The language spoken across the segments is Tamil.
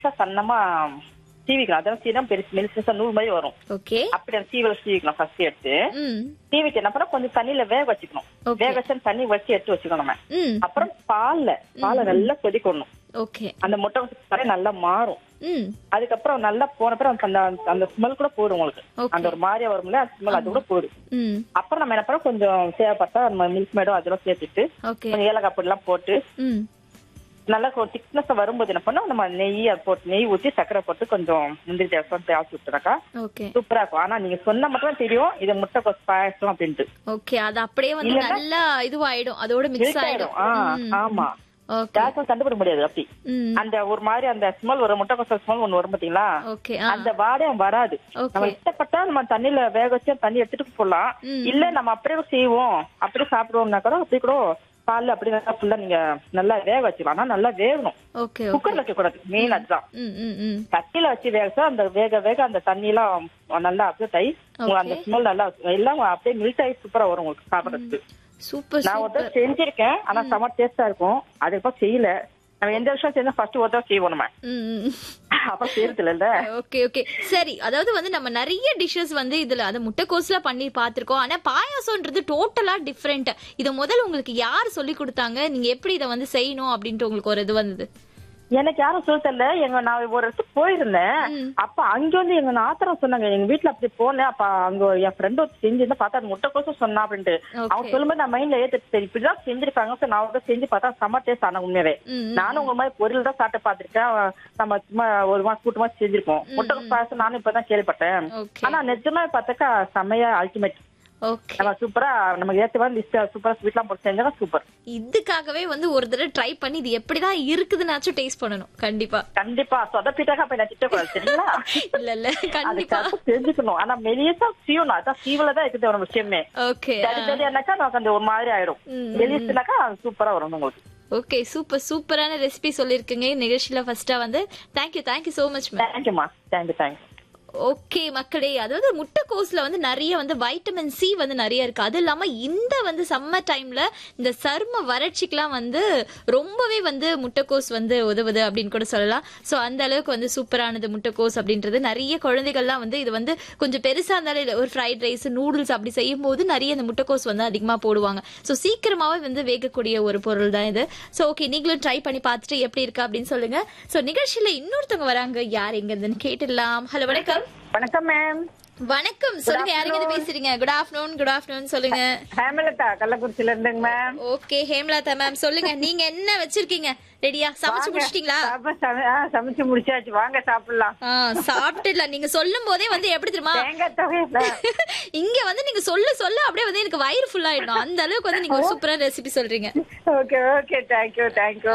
சன்னமா சீவிக்கலாம் அதான் சீனா பெருசு மெலிசா நூல் மாதிரி வரும் ஓகே அப்படி அந்த சீவல சீவிக்கலாம் ஃபர்ஸ்ட் எடுத்து ம் சீவிட்டு என்ன பண்ணா கொஞ்சம் தண்ணியில வேக வச்சுக்கணும் Okay. வேக வச்சு அந்த தண்ணி வச்சு எடுத்து வச்சுக்கணும் நம்ம ம் அப்புறம் பால்ல பாலை நல்லா கொதிக்கணும் ஓகே அந்த முட்டை கரை நல்லா மாறும் ம் அதுக்கப்புறம் நல்லா போன அப்புறம் அந்த அந்த ஸ்மெல் கூட போடும் உங்களுக்கு Okay. அந்த ஒரு மாதிரியா வரும்ல அந்த ஸ்மெல் அது கூட போடும் ம் அப்புறம் நம்ம என்ன பண்ணோம் கொஞ்சம் தேவைப்பட்டா நம்ம மில்க் மேடும் அதெல்லாம் சேர்த்துட்டு ஓகே கொஞ்சம் ஏலக்காய் பொடி எல்லாம் போட்டு ம் நல்லா திக்னஸ் வரும்போது என்ன பண்ணோம் நம்ம நெய் அது போட்டு நெய் ஊற்றி சக்கரை போட்டு கொஞ்சம் முந்திரி தேவசம் ஆக்கி விட்டுறாக்கா ஓகே சூப்பரா இருக்கும் ஆனா நீங்க சொன்ன மட்டும் தான் தெரியும் இது முட்டை கொசு பாயசம் அப்படின்ட்டு ஓகே அது அப்படியே வந்து இல்லன்னா- நல்லா இதுவாயிடும் அதோட மிக்ஸ் Melt ஆயிடும் ஆயிடும். ஆ, ஆமா ஓகே யாருக்கும் கண்டுபிட முடியாது அப்படி ம் அந்த ஒரு மாதிரி அந்த ஸ்மெல் ஒரு முட்டை கொசு ஸ்மெல் ஒண்ணு வரும் பாத்தீங்களா ஓகே ஆ அந்த வாடையும் வராது ஓகே நம்ம இஷ்டப்பட்டா நம்ம தண்ணியில வேக வச்சு தண்ணி எடுத்துட்டு போடலாம் ம். இல்ல நம்ம அப்படியே செய்வோம் அப்படியே சாப்பிடுவோம்னா கூட அப்படி கூட பால்ல அப்படி நல்லா ஃபுல்லா நீங்க நல்லா வேக வச்சுக்கலாம் ஆனா நல்லா வேகணும் ஓகே ஓகே குக்கர்ல வைக்க கூடாது மெயின் அதுதான் ம் ம் ம் தட்டில வச்சு வேக வச்சா அந்த வேக வேக அந்த தண்ணி எல்லாம் நல்லா அப்படியே தை உங்களுக்கு அந்த ஸ்மெல் நல்லா எல்லாம் அப்படியே மில்ட் ஆகி சூப்பரா வரும் உங்களுக்கு சாப்பிடறதுக்கு சூப்பர் நான் ஒரு சூப்பர் தடவை செஞ்சிருக்கேன் ஆனா செம டேஸ்டா இருக்கும் அதுக்கப்புறம் செய்யல நம்ம எந்த விஷயம் செஞ்சா ஃபர்ஸ்ட் ஒரு தடவை செய்வோம் நம்ம ம் ம் அப்புறம் செய்யறது இல்ல ஓகே ஓகே சரி அதாவது வந்து நம்ம நிறைய டிஷ்ஷஸ் வந்து இதுல அது முட்டைக்கோஸ்ல பண்ணி பார்த்திருக்கோம் ஆனா பாயாசம்ன்றது டோட்டலா டிஃப்ரெண்ட் இத முதல்ல உங்களுக்கு யார் சொல்லி கொடுத்தாங்க நீங்க எப்படி இத வந்து செய்யணும் அப்படின்ட்டு உங்களுக்கு ஒரு இது வந்தது எனக்கு யாரும் சொல்ல தெரியல எங்க நான் ஒரு இடத்துக்கு போயிருந்தேன் ம். அப்ப அங்க வந்து எங்க நாத்தரம் சொன்னாங்க எங்க வீட்டுல அப்படி போனேன் அப்ப அங்க என் ஃப்ரெண்ட் ஒரு செஞ்சிருந்தா பார்த்தா அது முட்டை கோசம் சொன்னா அப்படின்ட்டு Okay. அவங்க சொல்லும்போது நான் மைண்ட்ல ஏத்து சரி இப்படிதான் செஞ்சிருக்காங்க சரி நான் வந்து செஞ்சு பார்த்தா செம்ம டேஸ்ட் ஆனா உண்மையாவே ம், ம். நானும் உங்க மாதிரி பொருள் தான் சாப்பிட்டு பார்த்திருக்கேன் நம்ம சும்மா ஒரு மாசம் கூட்டமா செஞ்சிருக்கோம் முட்டை கோசு பாயசம் நானும் இப்பதான் கேள்விப்பட்டேன் ஓகே ஆனா நிஜமா பார்த்தாக்கா செம்மையா அல்டிமேட் ஓகே நம்ம சூப்பரா நமக்கு ஏத்த மாதிரி லிஸ்ட் சூப்பரா ஸ்வீட்லாம் போட்டு செஞ்சா சூப்பர் இதுக்காகவே வந்து ஒரு தடவை ட்ரை பண்ணி இது எப்படிதான் இருக்குதுன்னாச்சும் டேஸ்ட் பண்ணணும் கண்டிப்பா கண்டிப்பா சொதப்பிட்டாக்கா போய் நான் திட்டக்கூடாது சரிங்களா இல்ல இல்ல கண்டிப்பா அதுக்காக தெரிஞ்சுக்கணும் ஆனா மெலியசா சீவணும் அதான் சீவல தான் இருக்குது ஒரு விஷயமே ஓகே சரி சரியானாக்கா நமக்கு அந்த ஒரு மாதிரி ஆயிடும் ம், மெலிசுனாக்கா சூப்பரா வரும் உங்களுக்கு ஓகே சூப்பர் சூப்பரான ரெசிபி சொல்லிருக்கீங்க நிகழ்ச்சியில ஃபர்ஸ்டா வந்து thank you thank you so much ma'am தேங்க்யூமா தேங்க்யூ தேங்க்யூ ஓகே மக்களே அதாவது முட்டைக்கோஸ்ல வந்து நிறைய வந்து வைட்டமின் சி வந்து நிறைய இருக்கு அது இல்லாம இந்த வந்து சம்மர் டைம்ல இந்த சரும வறட்சிக்கெல்லாம் வந்து ரொம்பவே வந்து முட்டைக்கோஸ் வந்து உதவுது அப்படின்னு கூட சொல்லலாம் சோ அந்த அளவுக்கு வந்து சூப்பரானது முட்டைக்கோஸ் அப்படின்றது நிறைய குழந்தைகள்லாம் வந்து இது வந்து கொஞ்சம் பெருசா இருந்தாலும் இல்ல ஒரு ஃப்ரைட் ரைஸ் நூடுல்ஸ் அப்படி செய்யும் போது நிறைய இந்த முட்டைக்கோஸ் வந்து அதிகமா போடுவாங்க சோ சீக்கிரமாவே வந்து வேகக்கூடிய ஒரு பொருள் தான் இது சோ ஓகே நீங்களும் ட்ரை பண்ணி பார்த்துட்டு எப்படி இருக்கு அப்படின்னு சொல்லுங்க சோ நிகழ்ச்சியில இன்னொருத்தவங்க வராங்க யார் எங்க இருந்துன்னு கேட்டுடலாம் ஹலோ வணக்கம் வணக்கம் மேம் வணக்கம் சொல்லுங்க யாருங்க இது பேசுறீங்க குட் ஆஃப்டர்நூன் குட் ஆஃப்டர்நூன் சொல்லுங்க ஹேமலதா கள்ளக்குறிச்சியில இருந்துங்க மேம் ஓகே ஹேம்லதா மேம் சொல்லுங்க நீங்க என்ன வச்சிருக்கீங்க ரெடியா சமைச்சு முடிச்சிட்டீங்களா சாப்ப- சம- ஆ, சமைச்சு முடிச்சாச்சு வாங்க சாப்பிடலாம் ஆ சாப்பிட்டுடலாம் நீங்க சொல்லும் போதே வந்து எப்படி தெரியுமா தேங்காய் தொகையில இங்க வந்து நீங்க சொல்ல சொல்ல அப்படியே வந்து எனக்கு வயிறு ஃபுல் ஆயிடும் அந்த அளவுக்கு வந்து நீங்க ஒரு சூப்பரான ரெசிபி சொல்றீங்க ஓகே ஓகே தேங்க்யூ தேங்க்யூ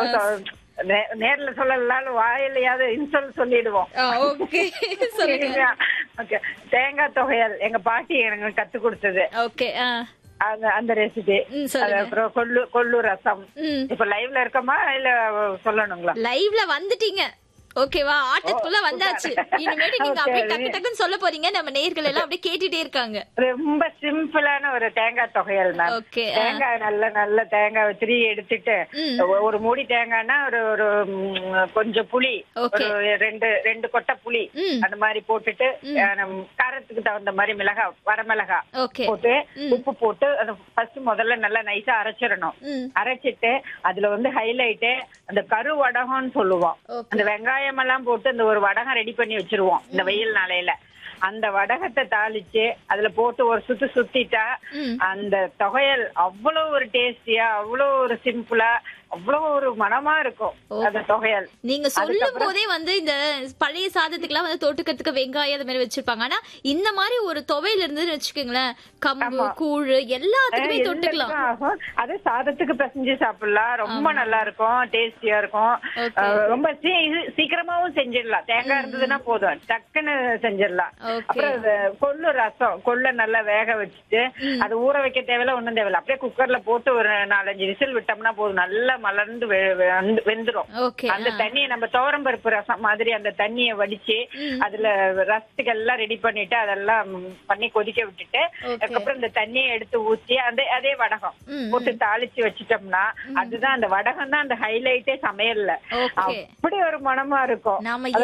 நேர்ல சொல்லலாம் வாயிலையாவது இன்சொல் சொல்லிடுவோம் ஓகே சொல்லுங்க ஓகே தேங்காய் தொகையல் எங்க பாட்டி எனக்கு கத்து கொடுத்தது ஓகே ஆ அந்த அந்த ரெசிபி ம், சொல்லுங்க. அப்புறம் கொள்ளு கொள்ளு ரசம் ம் இப்ப லைவ்ல இருக்கமா இல்ல சொல்லணுங்களா லைவ்ல வந்துட்டீங்க ஓகேவா ஆட்டத்துக்குள்ள வந்தாச்சு இனிமேட்டு நீங்க அப்படியே டக்கு டக்குன்னு சொல்ல போறீங்க நம்ம நேர்கள் எல்லாம் அப்படியே கேட்டுட்டே இருக்காங்க ரொம்ப சிம்பிளான ஒரு தேங்காய் தொகையல் மேம் ஓகே தேங்காய் நல்ல நல்ல தேங்காய் வச்சிரி எடுத்துட்டு ம். ஒ- ஒரு மூடி தேங்காய்னா ஒரு ஒரு ம், கொஞ்சம் புளி Okay. ஒரு ரெண்டு ரெண்டு கொட்டை புளி ம். அந்த மாதிரி போட்டுட்டு அஹ், நம் காரத்துக்கு தகுந்த மாதிரி மிளகா வரமிளகா ஓகே போட்டு உப்பு போட்டு அதை ஃபர்ஸ்ட் முதல்ல நல்லா நைஸா அரைச்சிடணும் ம் அரைச்சிட்டு அதுல வந்து ஹைலைட்டு அந்த கரு வடகம்னு சொல்லுவோம் Okay. அந்த வெங்காயம் எல்லாம் போட்டு அந்த ஒரு வடகம் ரெடி பண்ணி வச்சிருவோம் இந்த வெயில் நாளையில அந்த வடகத்தை தாளிச்சு அதுல போட்டு ஒரு சுத்து சுத்திட்டா ம். அந்த தொகையல் அவ்வளவு ஒரு டேஸ்டியா அவ்வளவு ஒரு சிம்பிளா அவ்வளவு ஒரு மனமா இருக்கும் அந்த தொகையல் நீங்க சொல்லும் போதே வந்து இந்த பழைய சாதத்துக்குலாம் வந்து தொட்டுக்கிறதுக்கு வெங்காயம் அந்த மாதிரி வச்சிருப்பாங்க ஆனா இந்த மாதிரி ஒரு துவையில இருந்ததுன்னு வச்சுக்கோங்களேன் கம்பு கூழ் எல்லாத்துக்குமே தொட்டுக்கலாம் எல்லாத்துக்கும் ஆகும். அது சாதத்துக்கு பிசைஞ்சு சாப்பிடலாம் ரொம்ப நல்லா இருக்கும் டேஸ்டியா இருக்கும் Okay. அஹ் ரொம்ப சீ- இது சீக்கிரமாவும் செஞ்சிடலாம் தேங்காய் இருந்ததுன்னா போதும் டக்குன்னு செஞ்சிடலாம் ஓகே அப்புறம் இது கொள்ளு ரசம் கொள்ளை நல்லா வேக வச்சுட்டு அது ஊற வைக்க தேவையில்ல ஒண்ணும் தேவையில்ல அப்படியே குக்கர்ல போட்டு ஒரு நாலஞ்சு விசில் விட்டோம்னா போதும் நல்லா மலர்ந்து வெ- வெந்து- வெந்துரும் ஓகே அந்த தண்ணியை நம்ம துவரம் பருப்பு ரசம் மாதிரி அந்த தண்ணியை வடிச்சு அதுல ரசத்துக்கு எல்லாம் ரெடி பண்ணிட்டு அதெல்லாம் பண்ணி கொதிக்க விட்டுட்டு ஓகே அதுக்கப்புறம் இந்த தண்ணியை எடுத்து ஊத்தி அந்த அதே வடகம் ம், போட்டு தாளிச்சு வச்சிட்டோம்னா அதுதான் அந்த வடகம் தான் அந்த ஹைலைட்டே சமையல்ல ஓகே அப்படி ஒரு மனமா இருக்கும் நாம